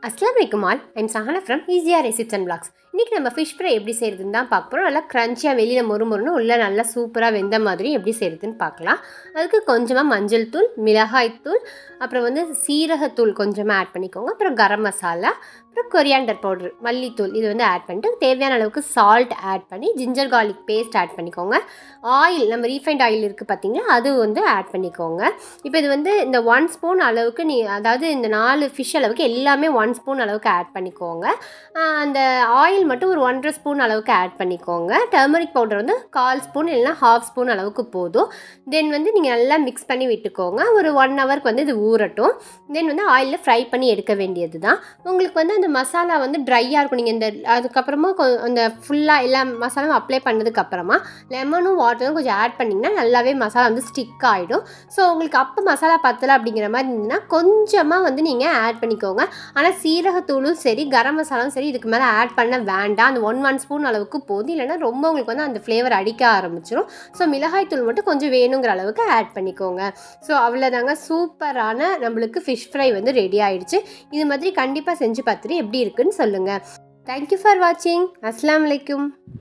அஸ்லாம் வலைக்கும் all I'm Sahana from ஈஸியாக ரெசிப்ஸ் அண்ட் பிளாக்ஸ் இன்றைக்கி நம்ம ஃபிஷ் ஃப்ரை எப்படி செய்கிறதுன்னு தான் பார்க்க போகிறோம் நல்லா க்ரன்ச்சியாக வெளியில் மொறு மொறுன்னு உள்ளே நல்லா சூப்பராக வெந்த மாதிரி எப்படி செய்கிறதுன்னு பார்க்கலாம் அதுக்கு கொஞ்சமாக மஞ்சள் தூள் மிளகாய் தூள் அப்புறம் வந்து சீரகத்தூள் கொஞ்சமாக ஆட் பண்ணிக்கோங்க அப்புறம் கரம் மசாலா அப்புறம் கொரியாண்டர் பவுடர் மல்லித்தூள் இது வந்து ஆட் பண்ணிட்டு தேவையான அளவுக்கு சால்ட் ஆட் பண்ணி ஜிஞ்சர் கார்லிக் பேஸ்ட் ஆட் பண்ணிக்கோங்க ஆயில் நம்ம ரீஃபைண்ட் ஆயில் இருக்குது பார்த்தீங்களா அது வந்து ஆட் பண்ணிக்கோங்க இப்போ இது வந்து இந்த ஒன் ஸ்பூன் அளவுக்கு நீ அதாவது இந்த நாலு ஃபிஷ் அளவுக்கு எல்லாமே ஒன் ஸ்பூன் அளவுக்கு ஆட் பண்ணிக்கோங்க ஆஹ் அந்த ஆயில் மட்டும் ஒரு ஒன்றரை ஸ்பூன் அளவுக்கு ஆட் பண்ணிக்கோங்க டர்மரிக் பவுடர் வந்து கால் ஸ்பூன் இல்லைனா ஹாஃப் ஸ்பூன் அளவுக்கு போதும் தென் வந்து நீங்கள் நல்லா மிக்ஸ் பண்ணி விட்டுக்கோங்க ஒரு ஒன் ஹவருக்கு வந்து இது ஊறட்டும் தென் வந்து ஆயிலில் ஃப்ரை பண்ணி எடுக்க வேண்டியது தான் உங்களுக்கு வந்து அந்த மசாலா வந்து ட்ரையாக இருக்கும் நீங்கள் இந்த அதுக்கப்புறமா கொ- அந்த ஃபுல்லாக எல்லா மசாலாவும் அப்ளை பண்ணதுக்கப்புறமா லெமனும் வாட்டரும் கொஞ்சம் ஆட் பண்ணிங்கன்னா நல்லாவே மசாலா வந்து ஸ்டிக் ஆகிடும் ஸோ உங்களுக்கு அப்போ மசாலா பத்தலை அப்படிங்கிற மாதிரி இருந்ததுன்னா கொஞ்சமாக வந்து நீங்கள் ஆட் பண்ணிக்கோங்க ஆனால் சீரகத்தூளும் சரி கரம் மசாலாவும் சரி இதுக்கு மேலே ஆட் பண்ண வேண்டாம் அந்த ஒன் ஒன் ஸ்பூன் அளவுக்கு போதும் இல்லைன்னா ரொம்ப உங்களுக்கு வந்து அந்த ஃப்ளேவர் அடிக்க ஆரம்பிச்சிடும் ஸோ மிளகாய் தூள் மட்டும் கொஞ்சம் வேணுங்கிற அளவுக்கு ஆட் பண்ணிக்கோங்க ஸோ அவ்வளோதாங்க சூப்பரான நம்மளுக்கு ஃபிஷ் ஃப்ரை வந்து ரெடி ஆயிடுச்சு இது மாதிரி கண்டிப்பாக செஞ்சு பார்த்துட்டு எப்படி இருக்குன்னு சொல்லுங்கள் தேங்க்யூ ஃபார் வாட்சிங் அஸ்ஸலாமு அலைக்கும்